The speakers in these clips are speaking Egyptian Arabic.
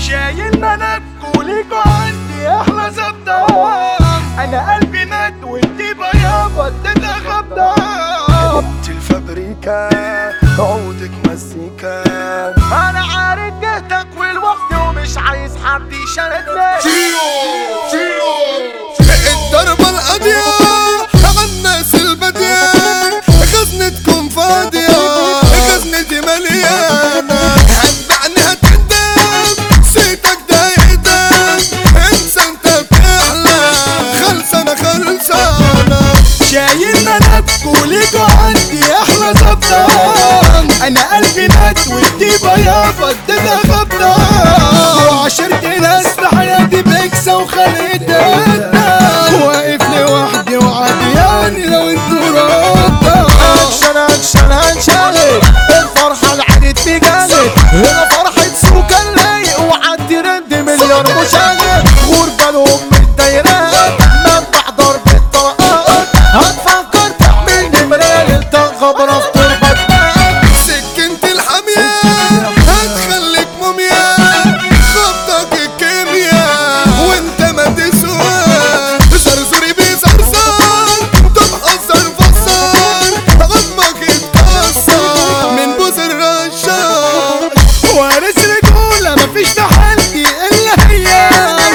شايل ملك وليكوا عندي احلى زبدة انا قلبي مات وانتي بيابا اديتها غبدة انت الفابريكا عودك مزيكا انا عارف جهدك والوقت ومش عايز حد يشاركني الضربة القاضية على الناس البادية خزنتكم فاضية خزنتي مليانة هتبعني هتندم صيتك ده يقدم انسى انت بتحلم خلصانة خلصانة شايل ملك وليكوا عندي احلى زبدة انا قلبي مات وانتي بيابا اديتها غبدة وعشرت ناس في حياتي بكسة وخليتها واقف لوحدي وعدياني لو انتوا راضى اكشن اكشن هنشغل الفرحة العدت في جالي هنا فرحة سوكا اللايق وعدي رند مليون مشاهد غربة لهم الدايرات منبع ضرب الطرقات هتفكر تعمل نمرة ليلتك غبرة في تربة دماغك سكنت الحامية هتخليك موميا خبطك الكيمياء وانت ما تسوى زرزوري بيزرزر تبحذر فصر عظمك اتكسر من بوز الرشاش وارث رجولة مفيش في حالتي إلا هي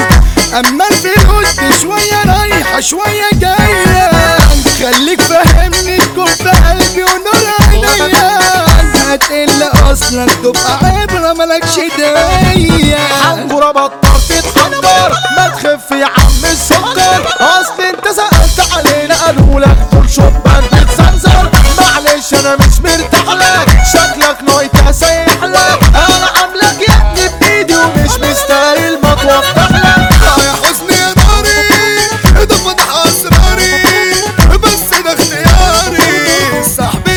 أما الفلوس دي شوية رايحة شوية جاية خليك فاهمني تكون في قلبي ونور عينيا هتقل أصلا تبقى عبرة ملكش داية حنجرة بطل تتحضر ما تخف يا عم السكر أصل أنت سألت علينا قالوا لك دول شبان بتزنزر معلش أنا مش مرتاح لك شكلك نايت اسيح لك أنا عاملك يا ابني بإيدي ومش مستاهل ما توضح لك يا حزن يا ناري ده فتح اسراري بس ده اختياري صاحب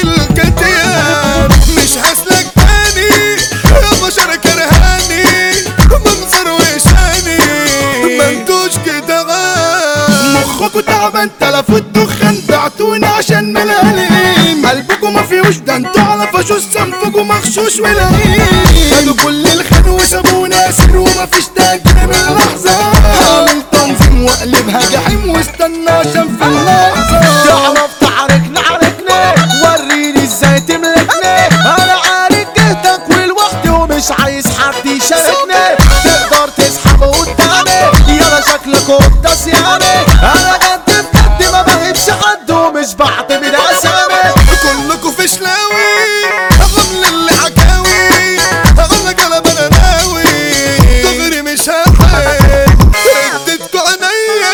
الكتيان مش هسلك تاني يا بشر كرهاني منظر وشاني ما انتوش كده غاب مخكوا تعبان تلف الدخان بعتوني عشان ملاليم قلبكوا ما فيهوش ده انتوا على فشوش سنفكوا مغشوش ولئيم خدوا كل الخير وسابونا اسر وما فيش تاجر من لحظة عامل تنظيم واقلبها جحيم واستنى عشان في اللحظة تعرف تعاركنا عاركنا وريني ازاي تملكنا انا عارف جهتك والوقت ومش عايز حد يشاركنا تقدر تسحب قدامي يلا شكلك قداس يعني انا جد بجد ما بهبش حد ومش بعتمد اسامي كلكوا فشلاوي غمل اللي حكاوي انا قلب انا ناوي دغري مش هحل اديتكوا عينيا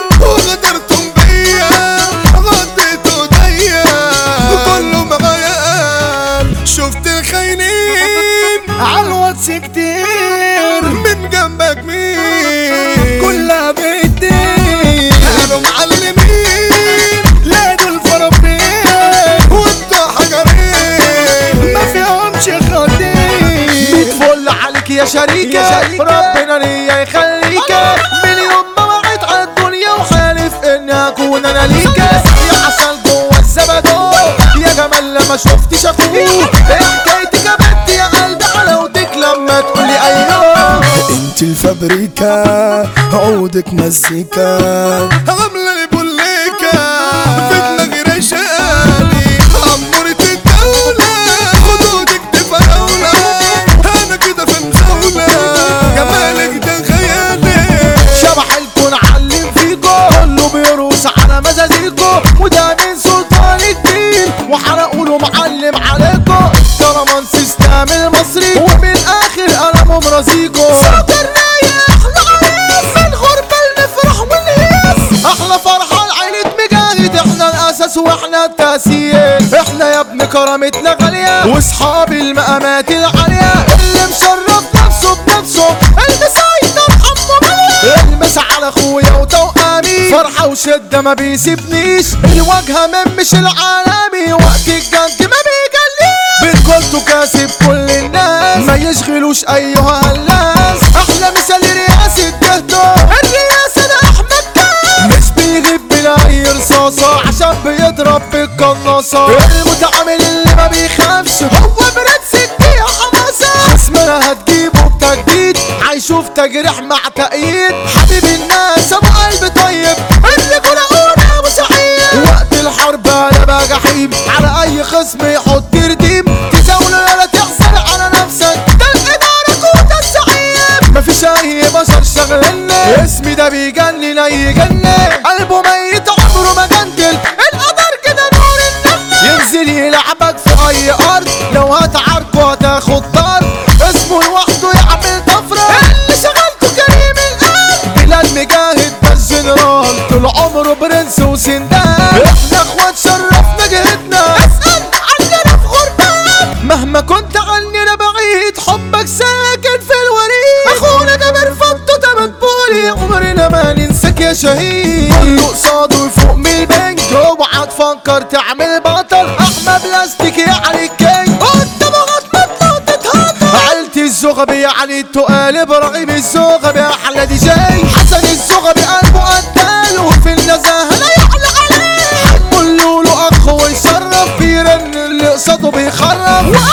وغدرتم بيا غديتوا ايديا كله معايا قال شفت الخاينين عالواتس كتير من جنبك مين كلها بيدين كانوا معلمين لا دول فرابين وانتوا حجرين ما فيهمش خدين بتفل عليك يا شريكة ربنا ليا يخليك من يوم ما وعيت على الدنيا وحالف اني اكون انا ليك يا عسل جوه الزبدو يا جمال لما شفتش اخوك حكايتك يا بنت يا قلبي حلاوتك لما تقولي ايوه انت الفابريكا عودك مزيكا عاملة لي بوليكا في دماغي رشالي عمورة الدولة خدودك تفراولة انا كده في مزاولة جمالك ده خيالي شبح الكون علم فيكو كله بيروس على مزازيكو وده من سلطان الدين وحرقوا له معلم عليكو كرمان سيستم المصري ومن اخر انا مرازيكو صدرنا يا احلى عريس من غربة المفرح والهيس احلى فرحة لعيلة مجاهد احنا الاساس واحنا التاسيس احنا يا ابن كرامتنا غالية واصحاب المقامات العالية اللي مشرف نفسه بنفسه المسيطر حمو غالية المس على اخويا وتوأمي فرحة وشدة ما بيسيبنيش الواجهة من مش العالمي وقت الجد ما بيجليش بنقولته كاسب كل الناس ما يشغلوش ايها هلاس احلى مثال رئاسة جهده الرئاسة ده احمد كاس مش بيغيب بلا اي رصاصة عشان بيضرب بالقناصة المتعامل اللي ما بيخافش هو برنس يا حماسة خصمنا هتجيبه بتجديد عايشوا تجريح مع تأييد حبيب الناس ابو قلب طيب الرجولة اولى ابو سعيد وقت الحرب انا بقى جحيم على اي خصم يحط رديم تزاوله ولا تحصل على نفسك ده الادارة قوة الزعيم مفيش اي بشر شغلني اسمي ده بيجنن اي جنة قلبه ميت عمره ما جندل القدر كده نور النمل ينزل يلعبك في اي ارض لو هتعاركه هتاخد طرد اسمه لوحده يعمل طفرة اللي شغلته كريم القلب بلال مجاهد ده الجنرال طول عمره برنس وسندان احنا اخوات شرفنا جهتنا اسأل عننا في غربان مهما كنت عننا بعيد حبك ساكن في الوريد اخونا ده مرفضته ده مدبولي عمرنا ما ننساك يا شهيد كله قصاده يفوق من البنك اوعى تفكر تعمل بطل احمى بلاستيك يعني الكينج قدام غطمتنا وتتهطل عيلتي الزغبي يعني التقال ابراهيم الزغبي احلى دي جاي حسن الزغبي قلبه قتال وفي النزاهه لا يعلى عليه حمو اللولو اخ ويشرف بيرن اللي قصاده بيخرف